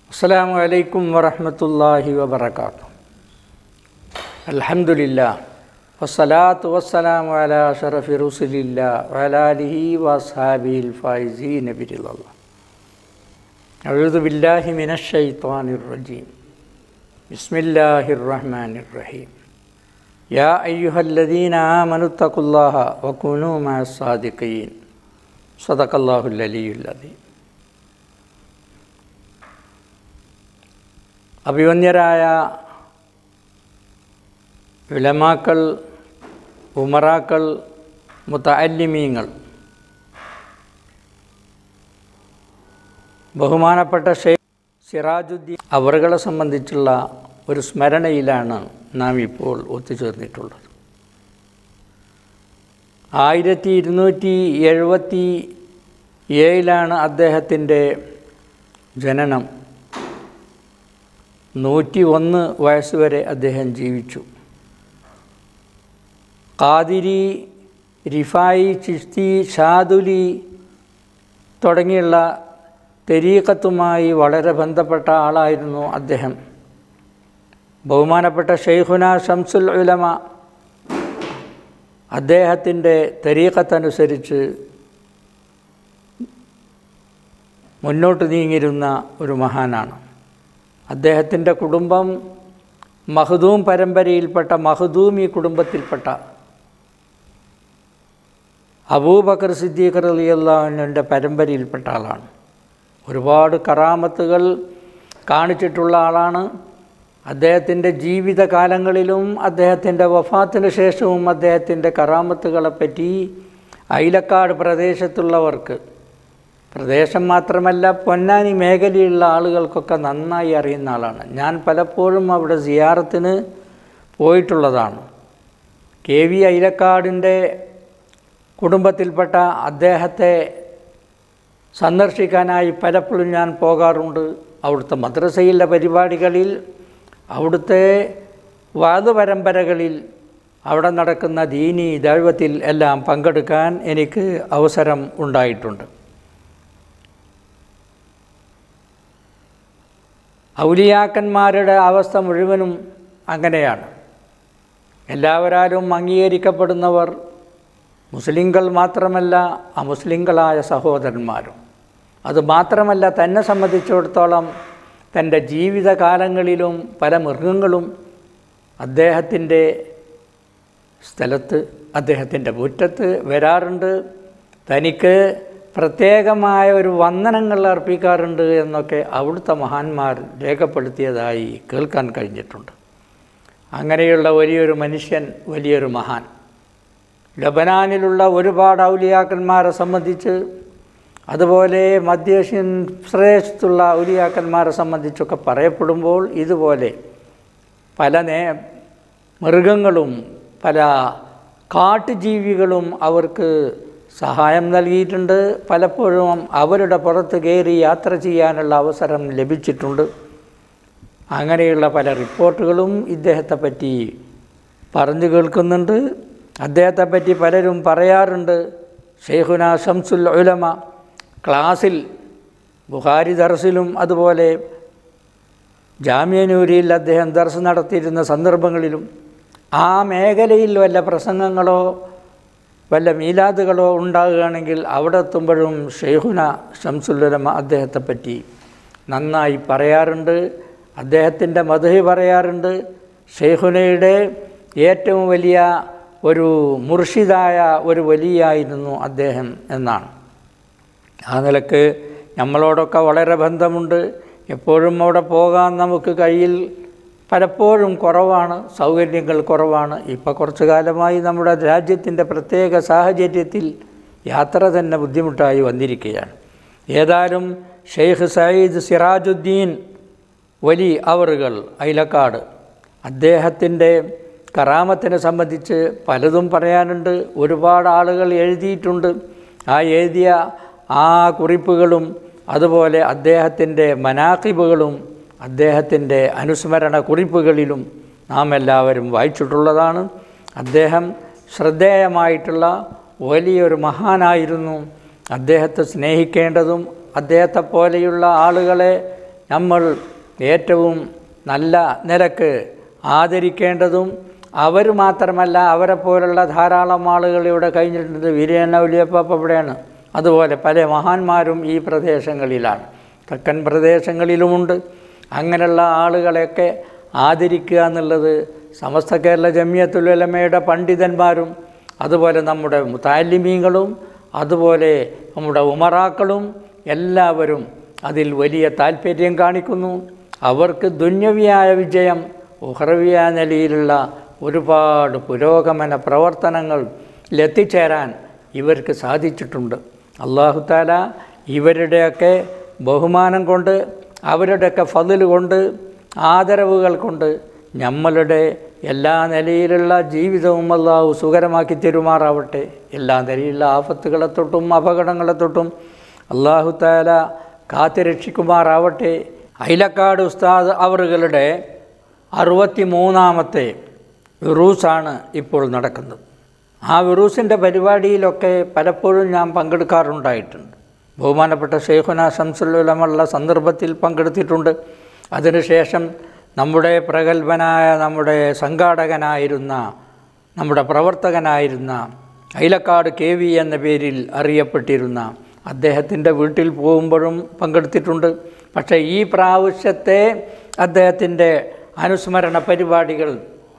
അസ്സാം വലൈക്കും വറഹമത്തല്ലാഹി വബർക്കാത്തു അൽഹംദുലില്ലാ വസ്സലാത്തു വസ്സലാമു അലാ ഷറഫി റുസുലില്ല വലാലിഹി വസ്ഹാബിൽ ഫൈസി നബിരില്ല أعوذ بالله من الشيطان الرجيم بسم الله الرحمن الرحيم يا أيها الذين آمنوا اتقوا الله وكونوا مع الصادقين صدق الله العلي العظيم അഭിവന്യരായ വിലമാക്കൾ ഉമറാക്കൾ മുത്തല്ലിമീങ്ങൾ ബഹുമാനപ്പെട്ട ഷെയ്ഖ് സിറാജുദ്ദീൻ അവറുകളെ സംബന്ധിച്ചുള്ള ഒരു സ്മരണയിലാണ് നാം ഇപ്പോൾ ഒത്തുചേർന്നിട്ടുള്ളത് ആയിരത്തി ഇരുന്നൂറ്റി എഴുപത്തി ഏഴിലാണ് അദ്ദേഹത്തിൻ്റെ ജനനം നൂറ്റി ഒന്ന് വയസ്സുവരെ അദ്ദേഹം ജീവിച്ചു ഖാദിരി റിഫായി ചിഷ്തി ഷാദുലി തുടങ്ങിയുള്ള തെരീക്കത്തുമായി വളരെ ബന്ധപ്പെട്ട ആളായിരുന്നു അദ്ദേഹം ബഹുമാനപ്പെട്ട ഷെയ്ഖുന ഷംസുൽ ഉലമ അദ്ദേഹത്തിൻ്റെ തെരീക്കത്തനുസരിച്ച് മുന്നോട്ട് നീങ്ങിയിരുന്ന ഒരു മഹാനാണ് അദ്ദേഹത്തിൻ്റെ കുടുംബം മഹദൂം പരമ്പരയിൽപ്പെട്ട മഹദൂമി കുടുംബത്തിൽപ്പെട്ട അബൂബക്കർ സിദ്ദീഖർ അലിയല്ലാവിൻ്റെ പരമ്പരയിൽപ്പെട്ട ആളാണ് ഒരുപാട് കറാമത്തുകൾ കാണിച്ചിട്ടുള്ള ആളാണ് അദ്ദേഹത്തിൻ്റെ ജീവിതകാലങ്ങളിലും അദ്ദേഹത്തിൻ്റെ വഫാത്തിന് ശേഷവും അദ്ദേഹത്തിൻ്റെ കറാമത്തുകളെപ്പറ്റി ഐലക്കാട് പ്രദേശത്തുള്ളവർക്ക് പ്രദേശം മാത്രമല്ല പൊന്നാനി മേഖലയിലുള്ള ആളുകൾക്കൊക്കെ നന്നായി അറിയുന്ന ആളാണ് ഞാൻ പലപ്പോഴും അവിടെ സിയാറത്തിന് പോയിട്ടുള്ളതാണ് കെ വി ഐലക്കാടിൻ്റെ കുടുംബത്തിൽപ്പെട്ട അദ്ദേഹത്തെ സന്ദർശിക്കാനായി പലപ്പോഴും ഞാൻ പോകാറുണ്ട് അവിടുത്തെ മദ്രസയിലെ പരിപാടികളിൽ അവിടുത്തെ വാദ പരമ്പരകളിൽ അവിടെ നടക്കുന്ന ദീനി ദൈവത്തിൽ എല്ലാം പങ്കെടുക്കാൻ എനിക്ക് അവസരം ഉണ്ടായിട്ടുണ്ട് ഔലിയാക്കന്മാരുടെ അവസ്ഥ മുഴുവനും അങ്ങനെയാണ് എല്ലാവരാലും അംഗീകരിക്കപ്പെടുന്നവർ മുസ്ലിങ്ങൾ മാത്രമല്ല അമുസ്ലിങ്ങളായ സഹോദരന്മാരും അത് മാത്രമല്ല തന്നെ സംബന്ധിച്ചിടത്തോളം തൻ്റെ ജീവിതകാലങ്ങളിലും പല മൃഗങ്ങളും അദ്ദേഹത്തിൻ്റെ സ്ഥലത്ത് അദ്ദേഹത്തിൻ്റെ മുറ്റത്ത് വരാറുണ്ട് തനിക്ക് പ്രത്യേകമായ ഒരു വന്ദനങ്ങൾ അർപ്പിക്കാറുണ്ട് എന്നൊക്കെ അവിടുത്തെ മഹാന്മാർ രേഖപ്പെടുത്തിയതായി കേൾക്കാൻ കഴിഞ്ഞിട്ടുണ്ട് അങ്ങനെയുള്ള വലിയൊരു മനുഷ്യൻ വലിയൊരു മഹാൻ ലബനാനിലുള്ള ഒരുപാട് ഔലിയാക്കന്മാരെ സംബന്ധിച്ച് അതുപോലെ മധ്യേഷ്യൻ പ്രദേശത്തുള്ള ഔലിയാക്കന്മാരെ സംബന്ധിച്ചൊക്കെ പറയപ്പെടുമ്പോൾ ഇതുപോലെ പല നേ മൃഗങ്ങളും പല കാട്ടുജീവികളും അവർക്ക് സഹായം നൽകിയിട്ടുണ്ട് പലപ്പോഴും അവരുടെ പുറത്ത് കയറി യാത്ര ചെയ്യാനുള്ള അവസരം ലഭിച്ചിട്ടുണ്ട് അങ്ങനെയുള്ള പല റിപ്പോർട്ടുകളും ഇദ്ദേഹത്തെ പറ്റി പറഞ്ഞു കേൾക്കുന്നുണ്ട് അദ്ദേഹത്തെ പറ്റി പലരും പറയാറുണ്ട് ഷെയ്ഖുന ഷംസുൽ ഉലമ ക്ലാസ്സിൽ ബുഹാരി ദർസിലും അതുപോലെ ജാമ്യനൂരിൽ അദ്ദേഹം ദർസ് നടത്തിയിരുന്ന സന്ദർഭങ്ങളിലും ആ മേഖലയിൽ വല്ല പ്രസംഗങ്ങളോ വല്ല മീലാദുകളോ ഉണ്ടാകുകയാണെങ്കിൽ അവിടെ എത്തുമ്പോഴും ഷെയ്ഖുന ഷംസുല്ലുലമ അദ്ദേഹത്തെ പറ്റി നന്നായി പറയാറുണ്ട് അദ്ദേഹത്തിൻ്റെ മധു പറയാറുണ്ട് ഷെയ്ഖുനയുടെ ഏറ്റവും വലിയ ഒരു മുർഷിദായ ഒരു വലിയായിരുന്നു അദ്ദേഹം എന്നാണ് ആ നിലക്ക് നമ്മളോടൊക്കെ വളരെ ബന്ധമുണ്ട് എപ്പോഴും അവിടെ പോകാൻ നമുക്ക് കയ്യിൽ പലപ്പോഴും കുറവാണ് സൗകര്യങ്ങൾ കുറവാണ് ഇപ്പോൾ കുറച്ചു കാലമായി നമ്മുടെ രാജ്യത്തിൻ്റെ പ്രത്യേക സാഹചര്യത്തിൽ യാത്ര തന്നെ ബുദ്ധിമുട്ടായി വന്നിരിക്കുകയാണ് ഏതായാലും ഷെയ്ഖ് സയ്യിദ് സിറാജുദ്ദീൻ വലി അവറുകൾ ഐലക്കാട് അദ്ദേഹത്തിൻ്റെ കറാമത്തിനെ സംബന്ധിച്ച് പലതും പറയാനുണ്ട് ഒരുപാട് ആളുകൾ എഴുതിയിട്ടുണ്ട് ആ എഴുതിയ ആ കുറിപ്പുകളും അതുപോലെ അദ്ദേഹത്തിൻ്റെ മനാക്കിബുകളും അദ്ദേഹത്തിൻ്റെ അനുസ്മരണ കുറിപ്പുകളിലും നാം എല്ലാവരും വായിച്ചിട്ടുള്ളതാണ് അദ്ദേഹം ശ്രദ്ധേയമായിട്ടുള്ള വലിയൊരു മഹാനായിരുന്നു അദ്ദേഹത്തെ സ്നേഹിക്കേണ്ടതും അദ്ദേഹത്തെ പോലെയുള്ള ആളുകളെ നമ്മൾ ഏറ്റവും നല്ല നിലക്ക് ആദരിക്കേണ്ടതും അവർ മാത്രമല്ല അവരെ പോലുള്ള ധാരാളം ആളുകൾ ഇവിടെ കഴിഞ്ഞിട്ടുണ്ട് വീരയണ്ണ വലിയപ്പ ഇവിടെയാണ് അതുപോലെ പല മഹാന്മാരും ഈ പ്രദേശങ്ങളിലാണ് തെക്കൻ പ്രദേശങ്ങളിലുമുണ്ട് അങ്ങനെയുള്ള ആളുകളെയൊക്കെ ആദരിക്കുക എന്നുള്ളത് സമസ്ത കേരള ജമിയത്തുലമയുടെ പണ്ഡിതന്മാരും അതുപോലെ നമ്മുടെ മുത്താലിമീങ്ങളും അതുപോലെ നമ്മുടെ ഉമറാക്കളും എല്ലാവരും അതിൽ വലിയ താല്പര്യം കാണിക്കുന്നു അവർക്ക് ദുന്യവിയായ വിജയം ഉഹ്രവിയായ നിലയിലുള്ള ഒരുപാട് പുരോഗമന പ്രവർത്തനങ്ങളിലെത്തിച്ചേരാൻ ഇവർക്ക് സാധിച്ചിട്ടുണ്ട് അള്ളാഹുത്താല ഇവരുടെയൊക്കെ ബഹുമാനം കൊണ്ട് അവരുടെയൊക്കെ ഫതിൽ കൊണ്ട് ആദരവുകൾ കൊണ്ട് നമ്മളുടെ എല്ലാ നിലയിലുള്ള ജീവിതവും അള്ളാഹു സുഖരമാക്കി തെരുമാറാവട്ടെ എല്ലാ നിലയിലുള്ള ആപത്തുകളെ തൊട്ടും അപകടങ്ങളെ തൊട്ടും അള്ളാഹു താല കാത്തുരക്ഷിക്കുമാറാവട്ടെ അയിലക്കാട് ഉസ്താദ് അവറുകളുടെ അറുപത്തി മൂന്നാമത്തെ വിറൂസാണ് ഇപ്പോൾ നടക്കുന്നത് ആ വിറൂസിൻ്റെ പരിപാടിയിലൊക്കെ പലപ്പോഴും ഞാൻ പങ്കെടുക്കാറുണ്ടായിട്ടുണ്ട് ബഹുമാനപ്പെട്ട ഷെയ്ഖുന ശംസുല്ലുലമുള്ള സന്ദർഭത്തിൽ പങ്കെടുത്തിട്ടുണ്ട് അതിനുശേഷം നമ്മുടെ പ്രഗത്ഭനായ നമ്മുടെ സംഘാടകനായിരുന്ന നമ്മുടെ പ്രവർത്തകനായിരുന്ന അയിലക്കാട് കെ വി എന്ന പേരിൽ അറിയപ്പെട്ടിരുന്ന അദ്ദേഹത്തിൻ്റെ വീട്ടിൽ പോകുമ്പോഴും പങ്കെടുത്തിട്ടുണ്ട് പക്ഷേ ഈ പ്രാവശ്യത്തെ അദ്ദേഹത്തിൻ്റെ അനുസ്മരണ പരിപാടികൾ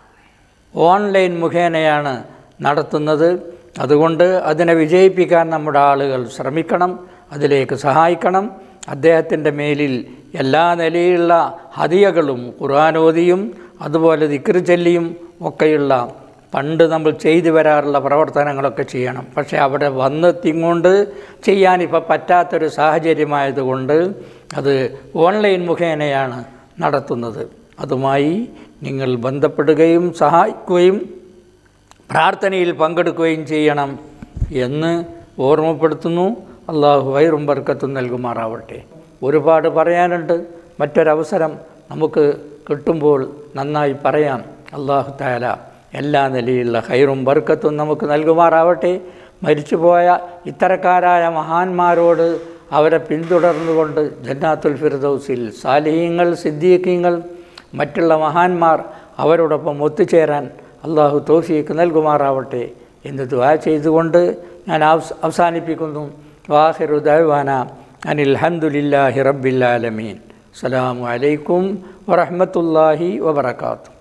ഓൺലൈൻ മുഖേനയാണ് നടത്തുന്നത് അതുകൊണ്ട് അതിനെ വിജയിപ്പിക്കാൻ നമ്മുടെ ആളുകൾ ശ്രമിക്കണം അതിലേക്ക് സഹായിക്കണം അദ്ദേഹത്തിൻ്റെ മേലിൽ എല്ലാ നിലയിലുള്ള ഹതിയകളും ഖുർആാനോദിയും അതുപോലെ ദിക്ർ ചൊല്ലിയും ഒക്കെയുള്ള പണ്ട് നമ്മൾ ചെയ്തു വരാറുള്ള പ്രവർത്തനങ്ങളൊക്കെ ചെയ്യണം പക്ഷേ അവിടെ വന്നെത്തിക്കൊണ്ട് ചെയ്യാനിപ്പോൾ പറ്റാത്തൊരു സാഹചര്യമായതുകൊണ്ട് അത് ഓൺലൈൻ മുഖേനയാണ് നടത്തുന്നത് അതുമായി നിങ്ങൾ ബന്ധപ്പെടുകയും സഹായിക്കുകയും പ്രാർത്ഥനയിൽ പങ്കെടുക്കുകയും ചെയ്യണം എന്ന് ഓർമ്മപ്പെടുത്തുന്നു അള്ളാഹു വൈറും ബർക്കത്തും നൽകുമാറാവട്ടെ ഒരുപാട് പറയാനുണ്ട് മറ്റൊരവസരം നമുക്ക് കിട്ടുമ്പോൾ നന്നായി പറയാം അള്ളാഹു താല എല്ലാ നിലയിലുള്ള ഹൈറും ബർക്കത്തും നമുക്ക് നൽകുമാറാവട്ടെ മരിച്ചുപോയ ഇത്തരക്കാരായ മഹാന്മാരോട് അവരെ പിന്തുടർന്നുകൊണ്ട് ജന്നാത്തുൽ ഫിർദൗസിൽ സാലിഹ്യങ്ങൾ സിദ്ദീഖ്യങ്ങൾ മറ്റുള്ള മഹാന്മാർ അവരോടൊപ്പം ഒത്തുചേരാൻ അള്ളാഹു തോഫീക്ക് നൽകുമാറാവട്ടെ എന്ന് ദുആ ചെയ്തുകൊണ്ട് ഞാൻ അവസ് അവസാനിപ്പിക്കുന്നു വാഹിറു ദൈവാന അനിൽ ഹംദുലില്ലാഹി റബ്ബിൽ ആലമീൻ അസ്സലാമു അലൈക്കും വറഹ്മത്തുള്ളാഹി വബറകാതുഹു